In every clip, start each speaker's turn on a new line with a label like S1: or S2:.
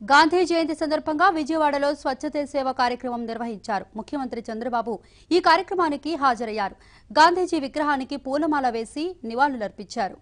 S1: గాంధీ జయంతి సందర్భంగా విజయవాడలో స్వచ్ఛతే సేవ కార్యక్రమం నిర్వహించారు ముఖ్యమంత్రి చంద్రబాబు ఈ కార్యక్రమానికి హాజరయ్యారు గాంధీజీ విగ్రహానికి పూలమాల వేసి నివాళులర్పించారు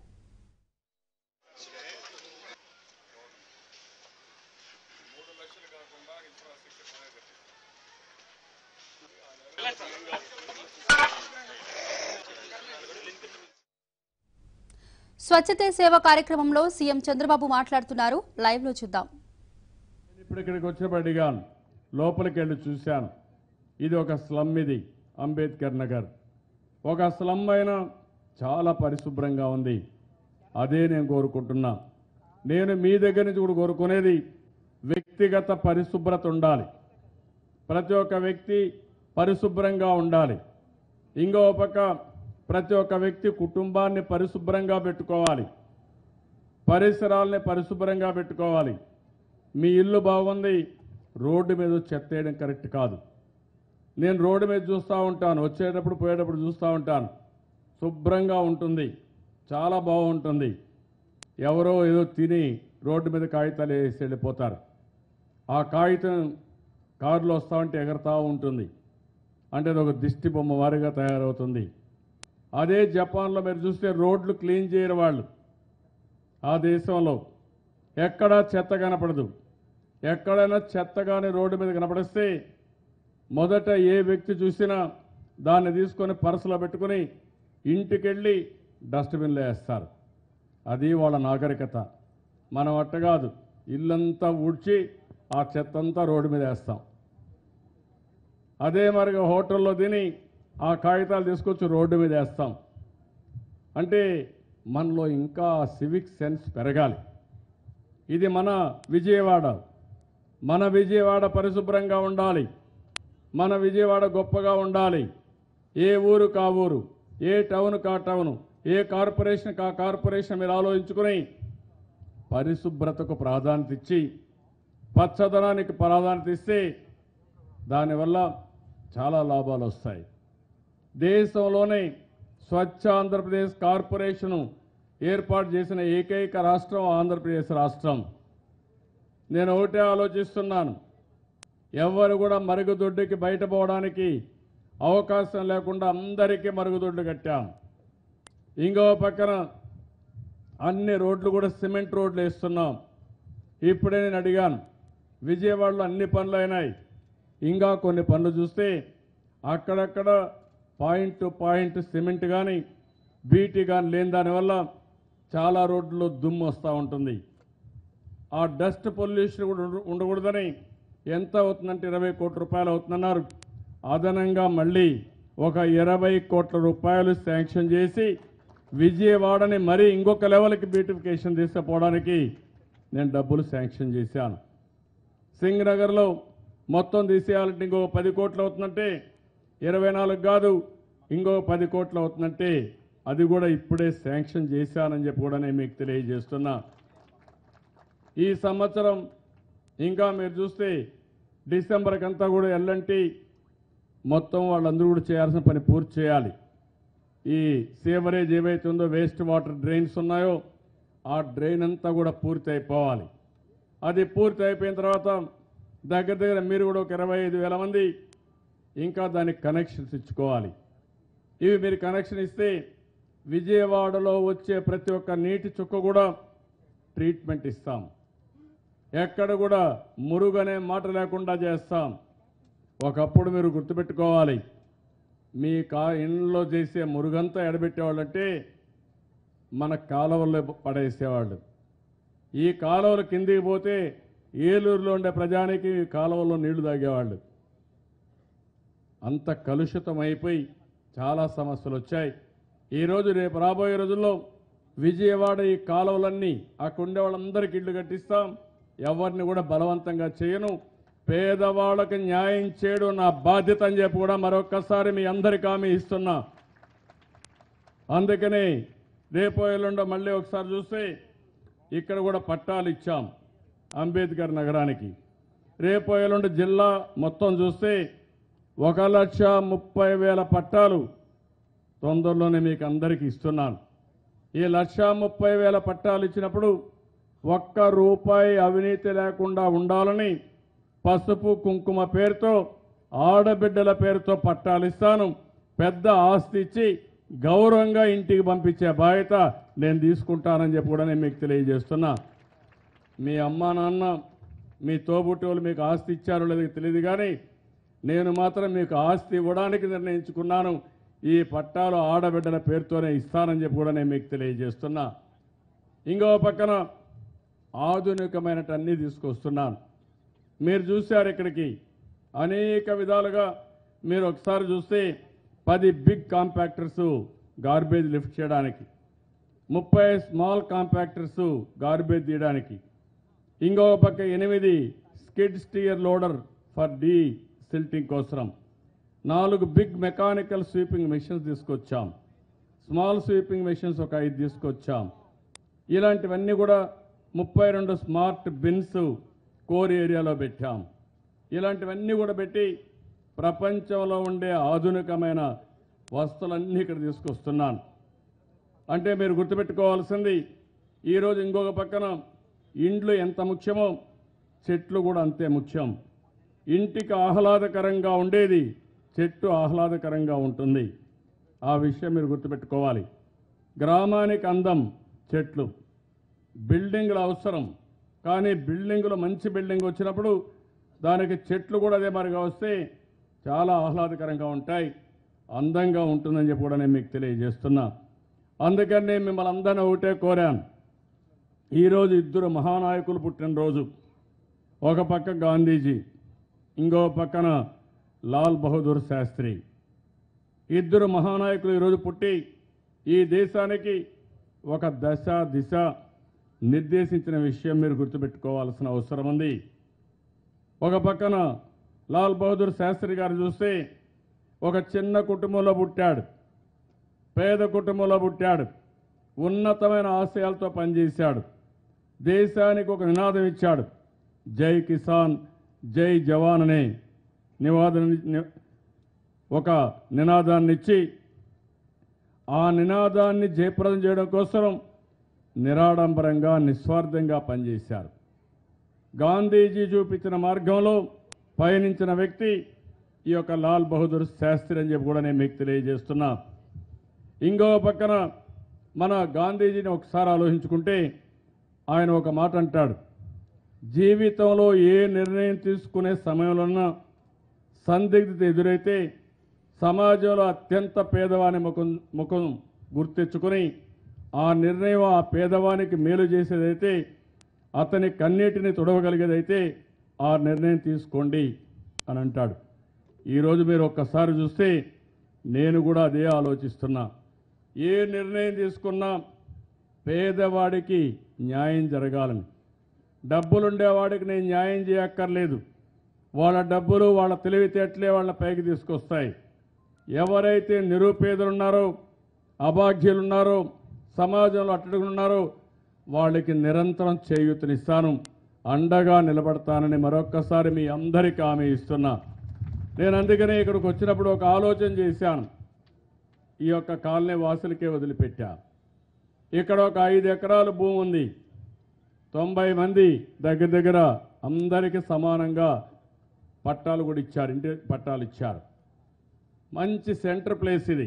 S1: స్వచ్ఛతే సేవ కార్యక్రమంలో సీఎం చంద్రబాబు మాట్లాడుతున్నారు లైవ్ లో చూద్దాం
S2: నేను ఇప్పుడు ఇక్కడికి వచ్చినప్పుడు అడిగాను లోపలికి వెళ్ళి చూశాను ఇది ఒక స్లమ్ ఇది అంబేద్కర్ నగర్ ఒక స్లమ్ అయినా చాలా పరిశుభ్రంగా ఉంది అదే నేను కోరుకుంటున్నా నేను మీ దగ్గర నుంచి కూడా కోరుకునేది వ్యక్తిగత పరిశుభ్రత ఉండాలి ప్రతి ఒక్క వ్యక్తి పరిశుభ్రంగా ఉండాలి ఇంకో పక్క ప్రతి ఒక్క వ్యక్తి కుటుంబాన్ని పరిశుభ్రంగా పెట్టుకోవాలి పరిసరాల్ని పరిశుభ్రంగా పెట్టుకోవాలి మీ ఇల్లు బాగుంది రోడ్డు మీద చెత్త వేయడం కరెక్ట్ కాదు నేను రోడ్డు మీద చూస్తూ ఉంటాను వచ్చేటప్పుడు పోయేటప్పుడు చూస్తూ ఉంటాను శుభ్రంగా ఉంటుంది చాలా బాగుంటుంది ఎవరో ఏదో తిని రోడ్డు మీద కాగితాలు వేసి వెళ్ళిపోతారు ఆ కాగితం కారులో వస్తూ ఉంటే ఎగరతా ఉంటుంది అంటే అది ఒక దిష్టి బొమ్మ వారిగా తయారవుతుంది అదే జపాన్లో మీరు చూస్తే రోడ్లు క్లీన్ చేయరు వాళ్ళు ఆ దేశంలో ఎక్కడా చెత్త కనపడదు ఎక్కడైనా చెత్త కానీ రోడ్డు మీద కనపడిస్తే మొదట ఏ వ్యక్తి చూసినా దాన్ని తీసుకొని పర్సులో పెట్టుకొని ఇంటికెళ్ళి డస్ట్బిన్లో వేస్తారు అది వాళ్ళ నాగరికత మనం అట్ట కాదు ఇల్లంతా ఊడ్చి ఆ చెత్త అంతా రోడ్డు మీద వేస్తాం అదే మరిగా హోటల్లో తిని ఆ కాగితాలు తీసుకొచ్చి రోడ్డు మీద వేస్తాం అంటే మనలో ఇంకా సివిక్ సెన్స్ పెరగాలి ఇది మన విజయవాడ మన విజయవాడ పరిశుభ్రంగా ఉండాలి మన విజయవాడ గొప్పగా ఉండాలి ఏ ఊరు కా ఊరు ఏ టౌన్ కా టౌన్ ఏ కార్పొరేషన్ కా కార్పొరేషన్ మీరు ఆలోచించుకుని పరిశుభ్రతకు ప్రాధాన్యత ఇచ్చి పచ్చదనానికి ప్రాధాన్యత ఇస్తే దానివల్ల చాలా లాభాలు వస్తాయి దేశంలోనే స్వచ్ఛ ఆంధ్రప్రదేశ్ కార్పొరేషను ఏర్పాటు చేసిన ఏకైక రాష్ట్రం ఆంధ్రప్రదేశ్ రాష్ట్రం నేను ఒకటే ఆలోచిస్తున్నాను ఎవరు కూడా మరుగుదొడ్డికి బయటపోవడానికి అవకాశం లేకుండా అందరికీ మరుగుదొడ్లు కట్టాం ఇంకో పక్కన అన్ని రోడ్లు కూడా సిమెంట్ రోడ్లు వేస్తున్నాం ఇప్పుడే నేను అడిగాను విజయవాడలో అన్ని పనులు అయినాయి ఇంకా కొన్ని పనులు చూస్తే అక్కడక్కడ పాయింట్ టు పాయింట్ సిమెంట్ కానీ బీటీ కానీ లేని దానివల్ల చాలా రోడ్లు దుమ్ము వస్తూ ఉంటుంది ఆ డస్ట్ పొల్యూషన్ కూడా ఉండ- ఉండకూడదని ఎంత అవుతుందంటే ఇరవై కోట్ల రూపాయలు అవుతుందన్నారు అదనంగా మళ్ళీ ఒక ఇరవై కోట్ల రూపాయలు శాంక్షన్ చేసి విజయవాడని మరీ ఇంకొక లెవెల్కి బ్యూటిఫికేషన్ తీసుకుపోవడానికి నేను డబ్బులు శాంక్షన్ చేశాను సింగ్ నగర్లో మొత్తం తీసేయాలంటే ఇంకో పది కోట్లు అవుతుందంటే ఇరవై నాలుగు కాదు ఇంకో పది కోట్లు అవుతుందంటే అది కూడా ఇప్పుడే శాంక్షన్ చేశానని చెప్పి కూడా నేను మీకు తెలియజేస్తున్నా ఈ సంవత్సరం ఇంకా మీరు చూస్తే డిసెంబర్కి అంతా కూడా ఎల్లంటి మొత్తం వాళ్ళందరూ కూడా చేయాల్సిన పని పూర్తి చేయాలి ఈ సేవరేజ్ ఏవైతే ఉందో వేస్ట్ వాటర్ డ్రైన్స్ ఉన్నాయో ఆ డ్రైన్ అంతా కూడా పూర్తి అయిపోవాలి అది పూర్తి అయిపోయిన తర్వాత దగ్గర దగ్గర మీరు కూడా ఒక ఇరవై ఐదు వేల మంది ఇంకా దానికి కనెక్షన్స్ ఇచ్చుకోవాలి ఇవి మీరు కనెక్షన్ ఇస్తే విజయవాడలో వచ్చే ప్రతి ఒక్క నీటి చుక్క కూడా ట్రీట్మెంట్ ఇస్తాం ఎక్కడ కూడా మురుగనే మాట లేకుండా చేస్తాం ఒకప్పుడు మీరు గుర్తుపెట్టుకోవాలి మీ కా ఇంట్లో చేసే మురుగంతా ఎడబెట్టేవాళ్ళంటే మన కాలువల్లో పడేసేవాళ్ళు ఈ కాలువలు కిందికి పోతే ఏలూరులో ఉండే ప్రజానికి ఈ కాలువలో నీళ్లు తాగేవాళ్ళు అంత కలుషితం అయిపోయి చాలా సమస్యలు వచ్చాయి ఈరోజు రేపు రాబోయే రోజుల్లో విజయవాడ ఈ కాలువలన్నీ అక్కడ ఉండే వాళ్ళందరికీ ఇళ్ళు కట్టిస్తాం ఎవరిని కూడా బలవంతంగా చేయను పేదవాళ్ళకి న్యాయం చేయడం నా బాధ్యత అని చెప్పి కూడా మరొక్కసారి మీ అందరికీ హామీ ఇస్తున్నా అందుకని రేపో ఎల్లుండో మళ్ళీ ఒకసారి చూస్తే ఇక్కడ కూడా పట్టాలు ఇచ్చాం అంబేద్కర్ నగరానికి రేపో ఎల్లుండి జిల్లా మొత్తం చూస్తే ఒక లక్ష ముప్పై వేల పట్టాలు తొందరలోనే మీకు అందరికీ ఇస్తున్నాను ఈ లక్ష ముప్పై వేల పట్టాలు ఇచ్చినప్పుడు ఒక్క రూపాయి అవినీతి లేకుండా ఉండాలని పసుపు కుంకుమ పేరుతో ఆడబిడ్డల పేరుతో పట్టాలిస్తాను పెద్ద ఆస్తి ఇచ్చి గౌరవంగా ఇంటికి పంపించే బాధ్యత నేను తీసుకుంటానని చెప్పి కూడా నేను మీకు తెలియజేస్తున్నా మీ అమ్మా నాన్న మీ తోబుట్టోళ్ళు మీకు ఆస్తి ఇచ్చారో లేదో తెలియదు కానీ నేను మాత్రం మీకు ఆస్తి ఇవ్వడానికి నిర్ణయించుకున్నాను ఈ పట్టాలు ఆడబిడ్డల పేరుతోనే ఇస్తానని చెప్పి కూడా నేను మీకు తెలియజేస్తున్నా ఇంకో పక్కన ఆధునికమైనటు అన్నీ తీసుకొస్తున్నాను మీరు చూశారు ఇక్కడికి అనేక విధాలుగా మీరు ఒకసారి చూస్తే పది బిగ్ కాంపాక్టర్స్ గార్బేజ్ లిఫ్ట్ చేయడానికి ముప్పై స్మాల్ కాంపాక్టర్స్ గార్బేజ్ తీయడానికి ఇంకో పక్క ఎనిమిది skid steer loader for desilting కోసరం నాలుగు బిగ్ మెకానికల్ స్వీపింగ్ మెషిన్స్ తీసుకొచ్చాం స్మాల్ స్వీపింగ్ మెషిన్స్ ఒక ఐదు తీసుకొచ్చాం ఇలాంటివన్నీ కూడా ముప్పై రెండు స్మార్ట్ బిన్స్ కోర్ ఏరియాలో పెట్టాం ఇలాంటివన్నీ కూడా పెట్టి ప్రపంచంలో ఉండే ఆధునికమైన వస్తువులన్నీ ఇక్కడ తీసుకొస్తున్నాను అంటే మీరు గుర్తుపెట్టుకోవాల్సింది ఈరోజు ఇంకొక పక్కన ఇండ్లు ఎంత ముఖ్యమో చెట్లు కూడా అంతే ముఖ్యం ఇంటికి ఆహ్లాదకరంగా ఉండేది చెట్టు ఆహ్లాదకరంగా ఉంటుంది ఆ విషయం మీరు గుర్తుపెట్టుకోవాలి గ్రామానికి అందం చెట్లు బిల్డింగ్లు అవసరం కానీ బిల్డింగులు మంచి బిల్డింగ్ వచ్చినప్పుడు దానికి చెట్లు కూడా అదే మరిగా వస్తే చాలా ఆహ్లాదకరంగా ఉంటాయి అందంగా ఉంటుందని చెప్పి కూడా నేను మీకు తెలియజేస్తున్నా అందుకని నేను మిమ్మల్ని అందరినీ ఒకటే కోరాను ఈరోజు ఇద్దరు మహానాయకులు పుట్టినరోజు ఒక పక్క గాంధీజీ ఇంకో పక్కన లాల్ బహదూర్ శాస్త్రి ఇద్దరు మహానాయకులు ఈరోజు పుట్టి ఈ దేశానికి ఒక దశ దిశ నిర్దేశించిన విషయం మీరు గుర్తుపెట్టుకోవాల్సిన అవసరం ఉంది ఒక పక్కన లాల్ బహదూర్ శాస్త్రి గారు చూస్తే ఒక చిన్న కుటుంబంలో పుట్టాడు పేద కుటుంబంలో పుట్టాడు ఉన్నతమైన ఆశయాలతో పనిచేశాడు దేశానికి ఒక నినాదం ఇచ్చాడు జై కిసాన్ జై జవాన్ అనే నివాదన ని- ఒక నినాదాన్ని ఇచ్చి ఆ నినాదాన్ని జయప్రదం చేయడం కోసం నిరాడంబరంగా నిస్వార్థంగా పనిచేశారు గాంధీజీ చూపించిన మార్గంలో పయనించిన వ్యక్తి ఈ యొక్క లాల్ బహదూర్ శాస్త్రి అని చెప్పి కూడా నేను మీకు తెలియజేస్తున్నా ఇంకో పక్కన మన గాంధీజీని ఒకసారి ఆలోచించుకుంటే ఆయన ఒక మాట అంటాడు జీవితంలో ఏ నిర్ణయం తీసుకునే సమయంలోనూ సందిగ్ధత ఎదురైతే సమాజంలో అత్యంత పేదవాని ముఖం ముఖం గుర్తెచ్చుకొని ఆ నిర్ణయం ఆ పేదవానికి మేలు చేసేదైతే అతని కన్నీటిని తుడవగలిగేదైతే ఆ నిర్ణయం తీసుకోండి అని అంటాడు ఈరోజు మీరు ఒక్కసారి చూస్తే నేను కూడా అదే ఆలోచిస్తున్నా ఏ నిర్ణయం తీసుకున్నా పేదవాడికి న్యాయం జరగాలని డబ్బులుండేవాడికి నేను న్యాయం చేయక్కర్లేదు వాళ్ళ డబ్బులు వాళ్ళ తెలివితేటలే వాళ్ళ పైకి తీసుకొస్తాయి ఎవరైతే నిరుపేదలున్నారో అభాగ్యులున్నారో సమాజంలో అట్టడుగున్నారో వాళ్ళకి నిరంతరం చేయూతనిస్తాను అండగా నిలబడతానని మరొక్కసారి మీ అందరికీ హామీ ఇస్తున్నా నేను అందుకనే ఇక్కడికి వచ్చినప్పుడు ఒక ఆలోచన చేశాను ఈ యొక్క కాలనీ వాసులకే వదిలిపెట్టా ఇక్కడ ఒక ఐదు ఎకరాల భూమి ఉంది తొంభై మంది దగ్గర దగ్గర అందరికీ సమానంగా పట్టాలు కూడా ఇచ్చారు ఇంటి పట్టాలు ఇచ్చారు మంచి సెంటర్ ప్లేస్ ఇది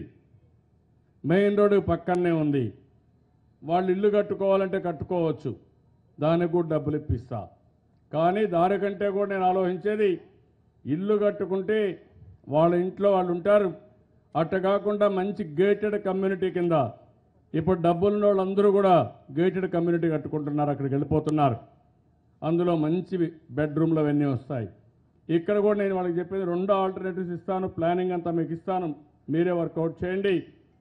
S2: మెయిన్ రోడ్డు పక్కనే ఉంది వాళ్ళు ఇల్లు కట్టుకోవాలంటే కట్టుకోవచ్చు దానికి కూడా డబ్బులు ఇప్పిస్తా కానీ దానికంటే కూడా నేను ఆలోచించేది ఇల్లు కట్టుకుంటే వాళ్ళ ఇంట్లో వాళ్ళు ఉంటారు అట్ట కాకుండా మంచి గేటెడ్ కమ్యూనిటీ కింద ఇప్పుడు డబ్బులున్న వాళ్ళందరూ కూడా గేటెడ్ కమ్యూనిటీ కట్టుకుంటున్నారు అక్కడికి వెళ్ళిపోతున్నారు అందులో మంచి బెడ్రూమ్లు అవన్నీ వస్తాయి ఇక్కడ కూడా నేను వాళ్ళకి చెప్పేది రెండు ఆల్టర్నేటివ్స్ ఇస్తాను ప్లానింగ్ అంతా మీకు ఇస్తాను మీరే వర్కౌట్ చేయండి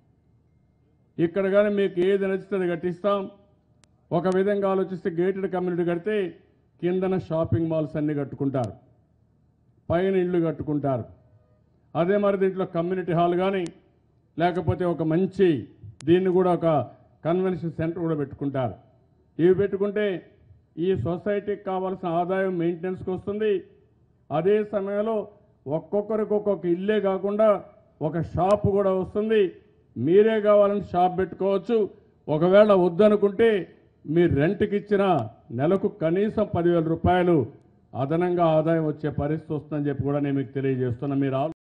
S2: ఇక్కడ కానీ మీకు ఏది నచ్చితే అది కట్టిస్తాం ఒక విధంగా ఆలోచిస్తే గేటెడ్ కమ్యూనిటీ కడితే కిందన షాపింగ్ మాల్స్ అన్నీ కట్టుకుంటారు పైన ఇళ్ళు కట్టుకుంటారు అదే మరి దీంట్లో కమ్యూనిటీ హాల్ కానీ లేకపోతే ఒక మంచి దీన్ని కూడా ఒక కన్వెన్షన్ సెంటర్ కూడా పెట్టుకుంటారు ఇవి పెట్టుకుంటే ఈ సొసైటీకి కావాల్సిన ఆదాయం మెయింటెనెన్స్కి వస్తుంది అదే సమయంలో ఒక్కొక్కరికి ఒక్కొక్క ఇల్లే కాకుండా ఒక షాప్ కూడా వస్తుంది మీరే కావాలని షాప్ పెట్టుకోవచ్చు ఒకవేళ వద్దనుకుంటే మీరు రెంట్కి ఇచ్చిన నెలకు కనీసం పదివేల రూపాయలు అదనంగా ఆదాయం వచ్చే పరిస్థితి వస్తుందని చెప్పి కూడా నేను మీకు తెలియజేస్తున్నా మీరు ఆలో-